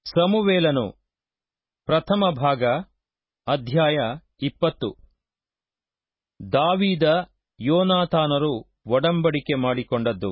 ಸಮುವೇಲನು ಪ್ರಥಮ ಭಾಗ ಅಧ್ಯಾಯ ಇಪ್ಪತ್ತು ದಾವೀದ ಯೋನಾತಾನರು ಒಡಂಬಡಿಕೆ ಮಾಡಿಕೊಂಡದ್ದು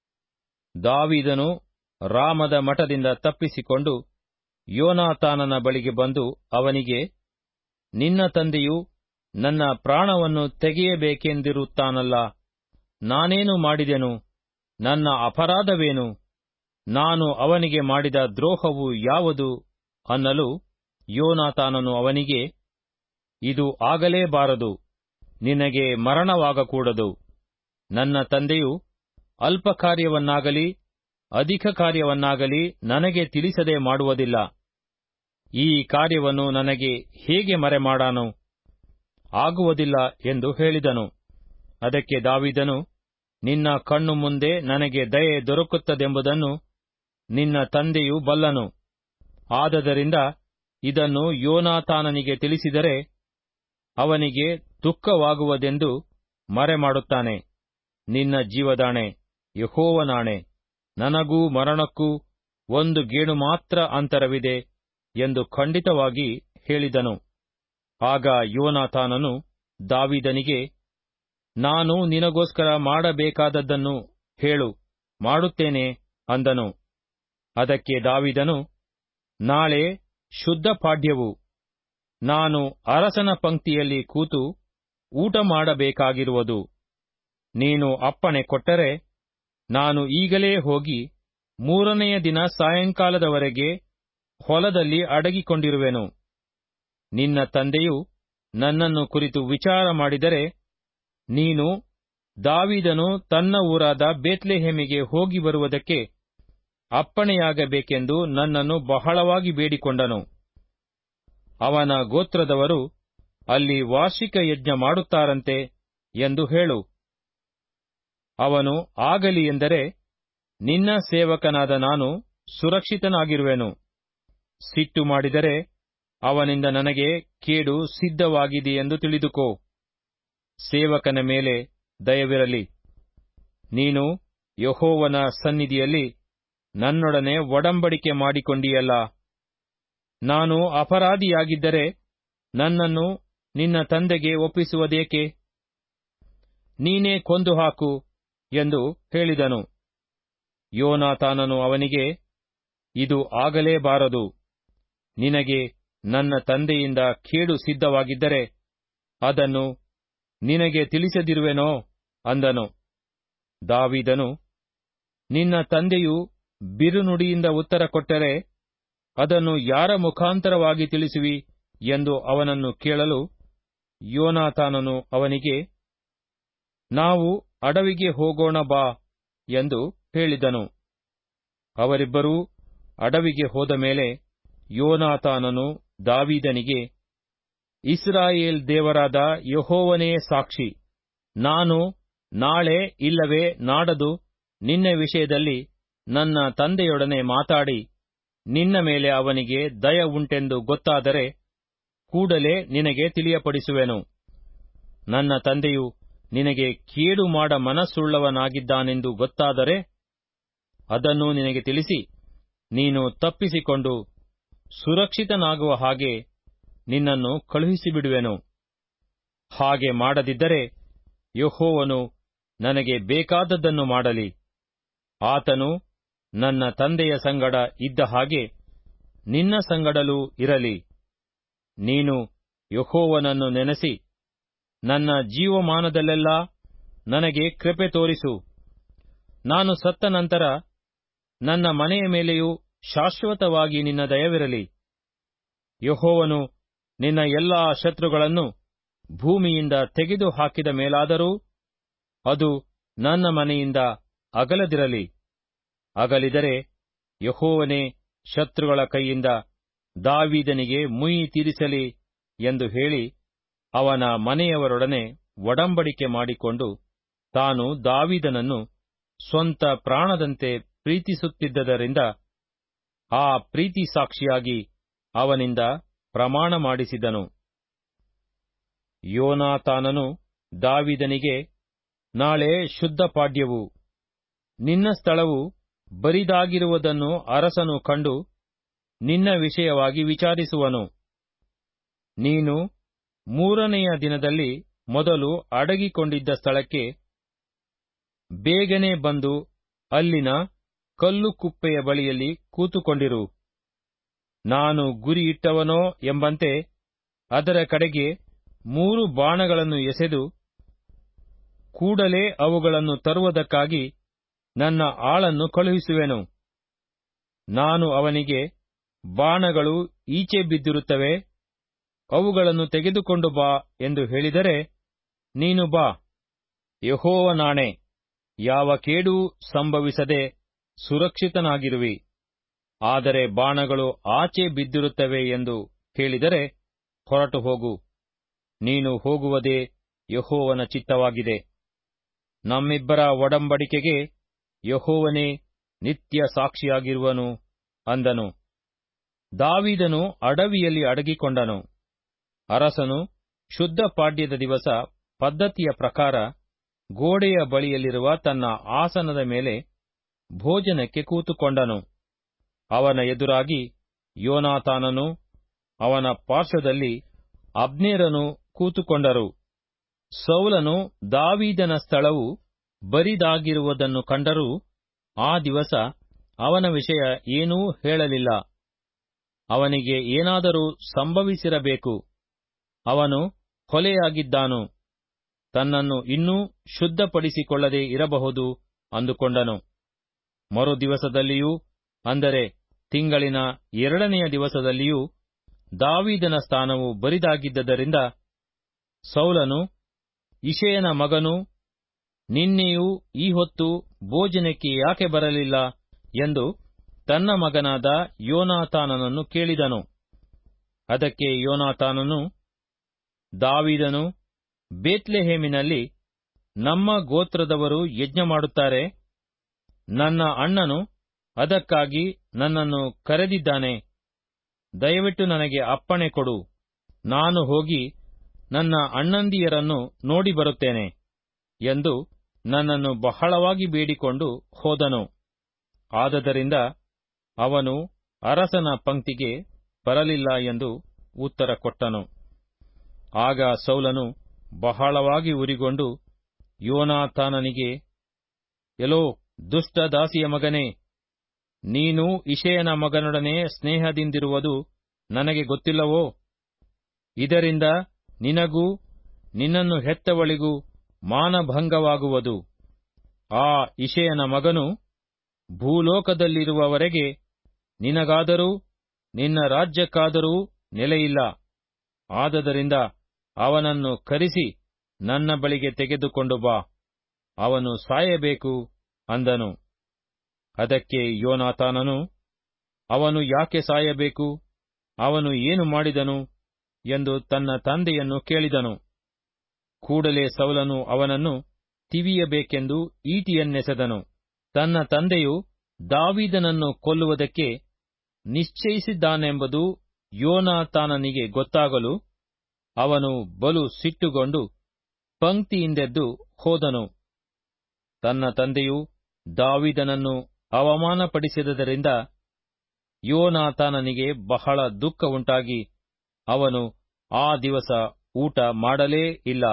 ದಾವೀದನು ರಾಮದ ಮಠದಿಂದ ತಪ್ಪಿಸಿಕೊಂಡು ಯೋನಾತಾನನ ಬಳಿಗೆ ಬಂದು ಅವನಿಗೆ ನಿನ್ನ ತಂದೆಯು ನನ್ನ ಪ್ರಾಣವನ್ನು ತೆಗೆಯಬೇಕೆಂದಿರುತ್ತಾನಲ್ಲ ನಾನೇನು ಮಾಡಿದೆನು ನನ್ನ ಅಪರಾಧವೇನು ನಾನು ಅವನಿಗೆ ಮಾಡಿದ ದ್ರೋಹವು ಯಾವುದು ಅನ್ನಲು ಯೋನಾತಾನನು ಅವನಿಗೆ ಇದು ಆಗಲೇಬಾರದು ನಿನಗೆ ಮರಣವಾಗಕೂಡದು ನನ್ನ ತಂದೆಯು ಅಲ್ಪ ಕಾರ್ಯವನ್ನಾಗಲಿ ಅಧಿಕ ಕಾರ್ಯವನ್ನಾಗಲಿ ನನಗೆ ತಿಳಿಸದೆ ಮಾಡುವುದಿಲ್ಲ ಈ ಕಾರ್ಯವನ್ನು ನನಗೆ ಹೇಗೆ ಮರೆಮಾಡಾನು ಆಗುವುದಿಲ್ಲ ಎಂದು ಹೇಳಿದನು ಅದಕ್ಕೆ ದಾವಿದನು ನಿನ್ನ ಕಣ್ಣು ಮುಂದೆ ನನಗೆ ದಯೆ ದೊರಕುತ್ತದೆಂಬುದನ್ನು ನಿನ್ನ ತಂದೆಯು ಬಲ್ಲನು ಆದದರಿಂದ ಇದನ್ನು ಯೋನಾತಾನನಿಗೆ ತಿಳಿಸಿದರೆ ಅವನಿಗೆ ದುಃಖವಾಗುವುದೆಂದು ಮರೆಮಾಡುತ್ತಾನೆ ನಿನ್ನ ಜೀವದಾಣೆ ಯಹೋವನಾಣೆ ನನಗೂ ಮರಣಕ್ಕೂ ಒಂದು ಗೇಣು ಮಾತ್ರ ಅಂತರವಿದೆ ಎಂದು ಖಂಡಿತವಾಗಿ ಹೇಳಿದನು ಆಗ ಯೋನಾತಾನನು ದಾವಿದನಿಗೆ ನಾನು ನಿನಗೋಸ್ಕರ ಮಾಡಬೇಕಾದದ್ದನ್ನು ಹೇಳು ಮಾಡುತ್ತೇನೆ ಅಂದನು ಅದಕ್ಕೆ ದಾವಿದನು ನಾಳೆ ಶುದ್ಧ ಪಾಡ್ಯವು ನಾನು ಅರಸನ ಪಂಕ್ತಿಯಲ್ಲಿ ಕೂತು ಊಟ ಮಾಡಬೇಕಾಗಿರುವುದು ನೀನು ಅಪ್ಪಣೆ ಕೊಟ್ಟರೆ ನಾನು ಈಗಲೇ ಹೋಗಿ ಮೂರನೆಯ ದಿನ ಸಾಯಂಕಾಲದವರೆಗೆ ಹೊಲದಲ್ಲಿ ಅಡಗಿಕೊಂಡಿರುವೆನು ನಿನ್ನ ತಂದೆಯು ನನ್ನನ್ನು ಕುರಿತು ವಿಚಾರ ಮಾಡಿದರೆ ನೀನು ದಾವಿದನು ತನ್ನ ಊರಾದ ಬೇತ್ಲೆಹೇಮಿಗೆ ಹೋಗಿ ಬರುವುದಕ್ಕೆ ಅಪ್ಪಣೆಯಾಗಬೇಕೆಂದು ನನ್ನನ್ನು ಬಹಳವಾಗಿ ಬೇಡಿಕೊಂಡನು ಅವನ ಗೋತ್ರದವರು ಅಲ್ಲಿ ವಾರ್ಷಿಕ ಯಜ್ಞ ಮಾಡುತ್ತಾರಂತೆ ಎಂದು ಹೇಳು ಅವನು ಆಗಲಿ ಎಂದರೆ ನಿನ್ನ ಸೇವಕನಾದ ನಾನು ಸುರಕ್ಷಿತನಾಗಿರುವೆನು ಸಿಟ್ಟು ಮಾಡಿದರೆ ಅವನಿಂದ ನನಗೆ ಕೇಡು ಸಿದ್ಧವಾಗಿದೆಯೆಂದು ತಿಳಿದುಕೋ ಸೇವಕನ ಮೇಲೆ ದಯವಿರಲಿ ನೀನು ಯಹೋವನ ಸನ್ನಿಧಿಯಲ್ಲಿ ನನ್ನೊಡನೆ ಒಡಂಬಡಿಕೆ ಮಾಡಿಕೊಂಡಿಯಲ್ಲ ನಾನು ಅಪರಾಧಿಯಾಗಿದ್ದರೆ ನನ್ನನ್ನು ನಿನ್ನ ತಂದೆಗೆ ಒಪ್ಪಿಸುವುದೇಕೆ ನೀನೇ ಕೊಂದು ಹಾಕು ಎಂದು ಹೇಳಿದನು ಯೋನಾತಾನನು ಅವನಿಗೆ ಇದು ಆಗಲೇಬಾರದು ನಿನಗೆ ನನ್ನ ತಂದೆಯಿಂದ ಕೇಡು ಸಿದ್ಧವಾಗಿದ್ದರೆ ಅದನ್ನು ನಿನಗೆ ತಿಳಿಸದಿರುವೆನೋ ಅಂದನು ದಾವಿದನು ನಿನ್ನ ತಂದೆಯು ಬಿರುನುಡಿಯಿಂದ ಉತ್ತರ ಕೊಟ್ಟರೆ ಅದನ್ನು ಯಾರ ಮುಖಾಂತರವಾಗಿ ತಿಳಿಸುವಿ ಎಂದು ಅವನನ್ನು ಕೇಳಲು ಯೋನಾತಾನನು ಅವನಿಗೆ ನಾವು ಅಡವಿಗೆ ಹೋಗೋಣ ಬಾ ಎಂದು ಹೇಳಿದನು ಅವರಿಬ್ಬರೂ ಅಡವಿಗೆ ಹೋದ ಮೇಲೆ ಯೋನಾತಾನನು ದಾವೀದನಿಗೆ ಇಸ್ರಾಯೇಲ್ ದೇವರಾದ ಯಹೋವನೇ ಸಾಕ್ಷಿ ನಾನು ನಾಳೆ ಇಲ್ಲವೇ ನಾಡದು ನಿನ್ನ ವಿಷಯದಲ್ಲಿ ನನ್ನ ತಂದೆಯೊಡನೆ ಮಾತಾಡಿ ನಿನ್ನ ಮೇಲೆ ಅವನಿಗೆ ದಯ ಉಂಟೆಂದು ಗೊತ್ತಾದರೆ ಕೂಡಲೇ ನಿನಗೆ ತಿಳಿಯಪಡಿಸುವೆನು ನನ್ನ ತಂದೆಯು ನಿನಗೆ ಕೇಡು ಮಾಡ ಮನಸ್ಸುಳ್ಳವನಾಗಿದ್ದಾನೆಂದು ಗೊತ್ತಾದರೆ ಅದನ್ನು ನಿನಗೆ ತಿಳಿಸಿ ನೀನು ತಪ್ಪಿಸಿಕೊಂಡು ಸುರಕ್ಷಿತನಾಗುವ ಹಾಗೆ ನಿನ್ನನ್ನು ಕಳುಹಿಸಿಬಿಡುವೆನು ಹಾಗೆ ಮಾಡದಿದ್ದರೆ ಯಹೋವನು ನನಗೆ ಬೇಕಾದದ್ದನ್ನು ಮಾಡಲಿ ಆತನು ನನ್ನ ತಂದೆಯ ಸಂಗಡ ಇದ್ದ ಹಾಗೆ ನಿನ್ನ ಸಂಗಡಲೂ ಇರಲಿ ನೀನು ಯಹೋವನನ್ನು ನೆನೆಸಿ ನನ್ನ ಜೀವಮಾನದಲ್ಲೆಲ್ಲ ನನಗೆ ಕೃಪೆ ತೋರಿಸು ನಾನು ಸತ್ತ ನಂತರ ನನ್ನ ಮನೆಯ ಮೇಲೆಯೂ ಶಾಶ್ವತವಾಗಿ ನಿನ್ನ ದಯವಿರಲಿ ಯಹೋವನು ನಿನ್ನ ಎಲ್ಲಾ ಶತ್ರುಗಳನ್ನು ಭೂಮಿಯಿಂದ ತೆಗೆದು ಹಾಕಿದ ಮೇಲಾದರೂ ಅದು ನನ್ನ ಮನೆಯಿಂದ ಅಗಲದಿರಲಿ ಅಗಲಿದರೆ ಯಹೋವನೇ ಶತ್ರುಗಳ ಕೈಯಿಂದ ದಾವೀದನಿಗೆ ಮುಯಿ ತೀರಿಸಲಿ ಎಂದು ಹೇಳಿ ಅವನ ಮನೆಯವರೊಡನೆ ಒಡಂಬಡಿಕೆ ಮಾಡಿಕೊಂಡು ತಾನು ದಾವೀದನನ್ನು ಸ್ವಂತ ಪ್ರಾಣದಂತೆ ಪ್ರೀತಿಸುತ್ತಿದ್ದರಿಂದ ಆ ಪ್ರೀತಿ ಸಾಕ್ಷಿಯಾಗಿ ಅವನಿಂದ ಪ್ರಮಾಣ ಮಾಡಿಸಿದನು ಯೋನಾತಾನನು ದಾವಿದನಿಗೆ ನಾಳೆ ಶುದ್ಧ ಪಾಡ್ಯವು ನಿನ್ನ ಸ್ಥಳವು ಬರಿದಾಗಿರುವುದನ್ನು ಅರಸನು ಕಂಡು ನಿನ್ನ ವಿಷಯವಾಗಿ ವಿಚಾರಿಸುವನು ನೀನು ಮೂರನೆಯ ದಿನದಲ್ಲಿ ಮೊದಲು ಅಡಗಿಕೊಂಡಿದ್ದ ಸ್ಥಳಕ್ಕೆ ಬೇಗನೆ ಬಂದು ಅಲ್ಲಿನ ಕಲ್ಲು ಕುಪ್ಪೆಯ ಬಳಿಯಲ್ಲಿ ಕೂತುಕೊಂಡಿರು ನಾನು ಗುರಿಯಿಟ್ಟವನೋ ಎಂಬಂತೆ ಅದರ ಕಡೆಗೆ ಮೂರು ಬಾಣಗಳನ್ನು ಎಸೆದು ಕೂಡಲೇ ಅವುಗಳನ್ನು ತರುವುದಕ್ಕಾಗಿ ನನ್ನ ಆಳನ್ನು ಕಳುಹಿಸುವೆನು ನಾನು ಅವನಿಗೆ ಬಾಣಗಳು ಈಚೆ ಬಿದ್ದಿರುತ್ತವೆ ಅವುಗಳನ್ನು ತೆಗೆದುಕೊಂಡು ಬಾ ಎಂದು ಹೇಳಿದರೆ ನೀನು ಬಾ ಯಹೋವನಾಣೆ ಯಾವ ಕೇಡೂ ಸಂಭವಿಸದೆ ಸುರಕ್ಷಿತನಾಗಿರುವಿ ಆದರೆ ಬಾಣಗಳು ಆಚೆ ಬಿದ್ದಿರುತ್ತವೆ ಎಂದು ಹೇಳಿದರೆ ಹೊರಟು ಹೋಗು ನೀನು ಹೋಗುವುದೇ ಯಹೋವನ ಚಿತ್ತವಾಗಿದೆ ನಮ್ಮಿಬ್ಬರ ಒಡಂಬಡಿಕೆಗೆ ಯಹೋವನೇ ನಿತ್ಯ ಸಾಕ್ಷಿಯಾಗಿರುವನು ಅಂದನು ದಾವಿದನು ಅಡವಿಯಲ್ಲಿ ಅಡಗಿಕೊಂಡನು ಅರಸನು ಶುದ್ಧ ಪಾಡ್ಯದ ದಿವಸ ಪದ್ಧತಿಯ ಪ್ರಕಾರ ಗೋಡೆಯ ಬಳಿಯಲ್ಲಿರುವ ತನ್ನ ಆಸನದ ಮೇಲೆ ಭೋಜನಕ್ಕೆ ಕೂತುಕೊಂಡನು ಅವನ ಎದುರಾಗಿ ಯೋನಾತಾನನು ಅವನ ಪಾರ್ಶ್ವದಲ್ಲಿ ಅಬ್ನೇರನು ಕೂತುಕೊಂಡರು ಸೌಲನು ದಾವೀದನ ಸ್ಥಳವು ಬರಿದಾಗಿರುವುದನ್ನು ಕಂಡರೂ ಆ ದಿವಸ ಅವನ ವಿಷಯ ಏನೂ ಹೇಳಲಿಲ್ಲ ಅವನಿಗೆ ಏನಾದರೂ ಸಂಭವಿಸಿರಬೇಕು ಅವನು ಹೊಲೆಯಾಗಿದ್ದಾನು ತನ್ನನ್ನು ಇನ್ನೂ ಶುದ್ಧಪಡಿಸಿಕೊಳ್ಳದೆ ಇರಬಹುದು ಅಂದುಕೊಂಡನು ಮರುದಿವಸದಲ್ಲಿಯೂ ಅಂದರೆ ತಿಂಗಳಿನ ಎರಡನೆಯ ದಿವಸದಲ್ಲಿಯೂ ದಾವೀದನ ಸ್ಥಾನವು ಬರಿದಾಗಿದ್ದರಿಂದ ಸೌಲನು ಇಷಯನ ಮಗನು ನಿನ್ನೆಯೂ ಈ ಹೊತ್ತು ಭೋಜನಕ್ಕೆ ಯಾಕೆ ಬರಲಿಲ್ಲ ಎಂದು ತನ್ನ ಮಗನಾದ ಯೋನಾತಾನನನ್ನು ಕೇಳಿದನು ಅದಕ್ಕೆ ಯೋನಾತಾನನು ದಾವೀದನು ಬೇತ್ಲೆಹೇಮಿನಲ್ಲಿ ನಮ್ಮ ಗೋತ್ರದವರು ಯಜ್ಞ ಮಾಡುತ್ತಾರೆ ನನ್ನ ಅಣ್ಣನು ಅದಕ್ಕಾಗಿ ನನ್ನನ್ನು ಕರೆದಿದ್ದಾನೆ ದಯವಿಟ್ಟು ನನಗೆ ಅಪ್ಪಣೆ ಕೊಡು ನಾನು ಹೋಗಿ ನನ್ನ ಅಣ್ಣಂದಿಯರನ್ನು ನೋಡಿ ಬರುತ್ತೇನೆ ಎಂದು ನನ್ನನ್ನು ಬಹಳವಾಗಿ ಬೇಡಿಕೊಂಡು ಹೋದನು ಆದದರಿಂದ ಅವನು ಅರಸನ ಪಂಕ್ತಿಗೆ ಬರಲಿಲ್ಲ ಎಂದು ಉತ್ತರ ಕೊಟ್ಟನು ಆಗ ಸೌಲನು ಬಹಳವಾಗಿ ಉರಿಗೊಂಡು ಯೋನಾಥಾನನಿಗೆ ಎಲೋ ದುಷ್ಟ ದಾಸಿಯ ಮಗನೇ ನೀನು ಇಷಯನ ಮಗನೊಡನೆ ಸ್ನೇಹದಿಂದಿರುವುದು ನನಗೆ ಗೊತ್ತಿಲ್ಲವೋ ಇದರಿಂದ ನಿನಗೂ ನಿನ್ನನ್ನು ಹೆತ್ತವಳಿಗೂ ಮಾನಭಂಗವಾಗುವುದು ಆ ಇಷಯನ ಮಗನು ಭೂಲೋಕದಲ್ಲಿರುವವರೆಗೆ ನಿನಗಾದರೂ ನಿನ್ನ ರಾಜ್ಯಕ್ಕಾದರೂ ನೆಲೆಯಿಲ್ಲ ಆದದರಿಂದ ಅವನನ್ನು ಕರೆಸಿ ನನ್ನ ಬಳಿಗೆ ತೆಗೆದುಕೊಂಡು ಬಾ ಅವನು ಸಾಯಬೇಕು ಅಂದನು ಅದಕ್ಕೆ ಯೋನಾತಾನನು ಅವನು ಯಾಕೆ ಸಾಯಬೇಕು ಅವನು ಏನು ಮಾಡಿದನು ಎಂದು ತನ್ನ ತಂದೆಯನ್ನು ಕೇಳಿದನು ಕೂಡಲೇ ಸೌಲನು ಅವನನ್ನು ತಿವಿಯಬೇಕೆಂದು ಈಟಿಯನ್ನೆಸೆದನು ತನ್ನ ತಂದೆಯು ದಾವೀದನನ್ನು ಕೊಲ್ಲುವುದಕ್ಕೆ ನಿಶ್ಚಯಿಸಿದ್ದಾನೆಂಬುದು ಯೋನಾತಾನನಿಗೆ ಗೊತ್ತಾಗಲು ಅವನು ಬಲು ಸಿಟ್ಟುಗೊಂಡು ಪಂಕ್ತಿಯಿಂದೆದ್ದು ಹೋದನು ತನ್ನ ತಂದೆಯು ದಾವಿದನನ್ನು ಅವಮಾನಪಡಿಸಿದ್ದರಿಂದ ಯೋನಾತಾನನಿಗೆ ಬಹಳ ದುಃಖ ಉಂಟಾಗಿ ಅವನು ಆ ದಿವಸ ಊಟ ಮಾಡಲೇ ಇಲ್ಲ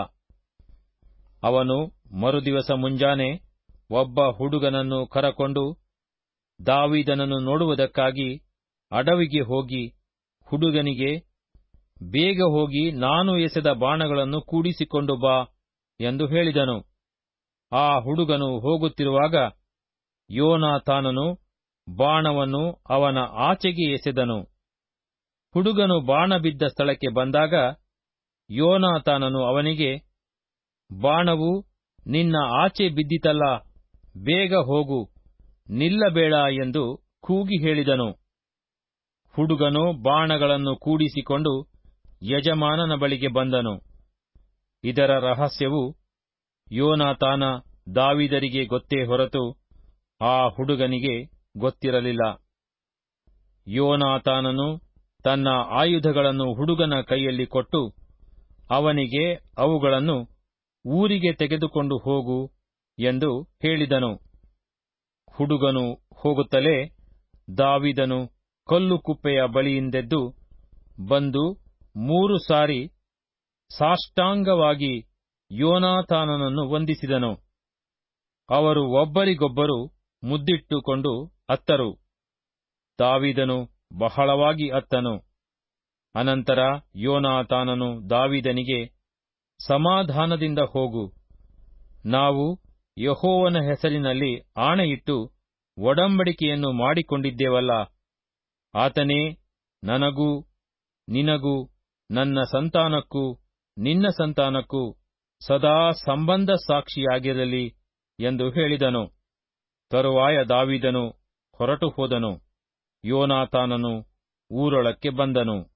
ಅವನು ಮರುದಿವಸ ಮುಂಜಾನೆ ಒಬ್ಬ ಹುಡುಗನನ್ನು ಕರಕೊಂಡು ದಾವಿದನನ್ನು ನೋಡುವುದಕ್ಕಾಗಿ ಅಡವಿಗೆ ಹೋಗಿ ಹುಡುಗನಿಗೆ ಬೇಗ ಹೋಗಿ ನಾನು ಎಸೆದ ಬಾಣಗಳನ್ನು ಕೂಡಿಸಿಕೊಂಡು ಬಾ ಎಂದು ಹೇಳಿದನು ಆ ಹುಡುಗನು ಹೋಗುತ್ತಿರುವಾಗ ಯೋನಾತಾನನು ಬಾಣವನ್ನು ಅವನ ಆಚೆಗೆ ಎಸೆದನು ಹುಡುಗನು ಬಾಣ ಬಿದ್ದ ಸ್ಥಳಕ್ಕೆ ಬಂದಾಗ ಯೋನಾತಾನನು ಅವನಿಗೆ ಬಾಣವು ನಿನ್ನ ಆಚೆ ಬಿದ್ದಿತಲ್ಲ ಬೇಗ ಹೋಗು ನಿಲ್ಲಬೇಡ ಎಂದು ಕೂಗಿ ಹೇಳಿದನು ಹುಡುಗನು ಬಾಣಗಳನ್ನು ಕೂಡಿಸಿಕೊಂಡು ಯಜಮಾನನ ಬಳಿಗೆ ಬಂದನು ಇದರ ರಹಸ್ಯವು ಯೋನಾತಾನ ದಾವಿದರಿಗೆ ಗೊತ್ತೇ ಹೊರತು ಆ ಹುಡುಗನಿಗೆ ಗೊತ್ತಿರಲಿಲ್ಲ ಯೋನಾತಾನನು ತನ್ನ ಆಯುಧಗಳನ್ನು ಹುಡುಗನ ಕೈಯಲ್ಲಿ ಕೊಟ್ಟು ಅವನಿಗೆ ಅವುಗಳನ್ನು ಊರಿಗೆ ತೆಗೆದುಕೊಂಡು ಹೋಗು ಎಂದು ಹೇಳಿದನು ಹುಡುಗನು ಹೋಗುತ್ತಲೇ ದಾವಿದನು ಕಲ್ಲು ಕುಪ್ಪೆಯ ಬಳಿಯಿಂದೆದ್ದು ಬಂದು ಮೂರು ಸಾರಿ ಸಾಷ್ಟಾಂಗವಾಗಿ ಯೋನಾತಾನನನ್ನು ವಂದಿಸಿದನು ಅವರು ಒಬ್ಬರಿಗೊಬ್ಬರು ಮುದ್ದಿಟ್ಟುಕೊಂಡು ಅತ್ತರು ದಾವಿದನು ಬಹಳವಾಗಿ ಅತ್ತನು ಅನಂತರ ಯೋನಾತಾನನು ದಾವಿದನಿಗೆ ಸಮಾಧಾನದಿಂದ ಹೋಗು ನಾವು ಯಹೋವನ ಹೆಸರಿನಲ್ಲಿ ಆಣೆಯಿಟ್ಟು ಒಡಂಬಡಿಕೆಯನ್ನು ಮಾಡಿಕೊಂಡಿದ್ದೇವಲ್ಲ ಆತನೇ ನನಗೂ ನಿನಗೂ ನನ್ನ ಸಂತಾನಕ್ಕೂ ನಿನ್ನ ಸಂತಾನಕ್ಕೂ ಸದಾ ಸಂಬಂಧ ಸಾಕ್ಷಿಯಾಗಿರಲಿ ಎಂದು ಹೇಳಿದನು ತರುವಾಯ ದಾವಿದನು ಹೊರಟು ಹೋದನು ಯೋನಾತಾನನು ಊರೊಳಕ್ಕೆ ಬಂದನು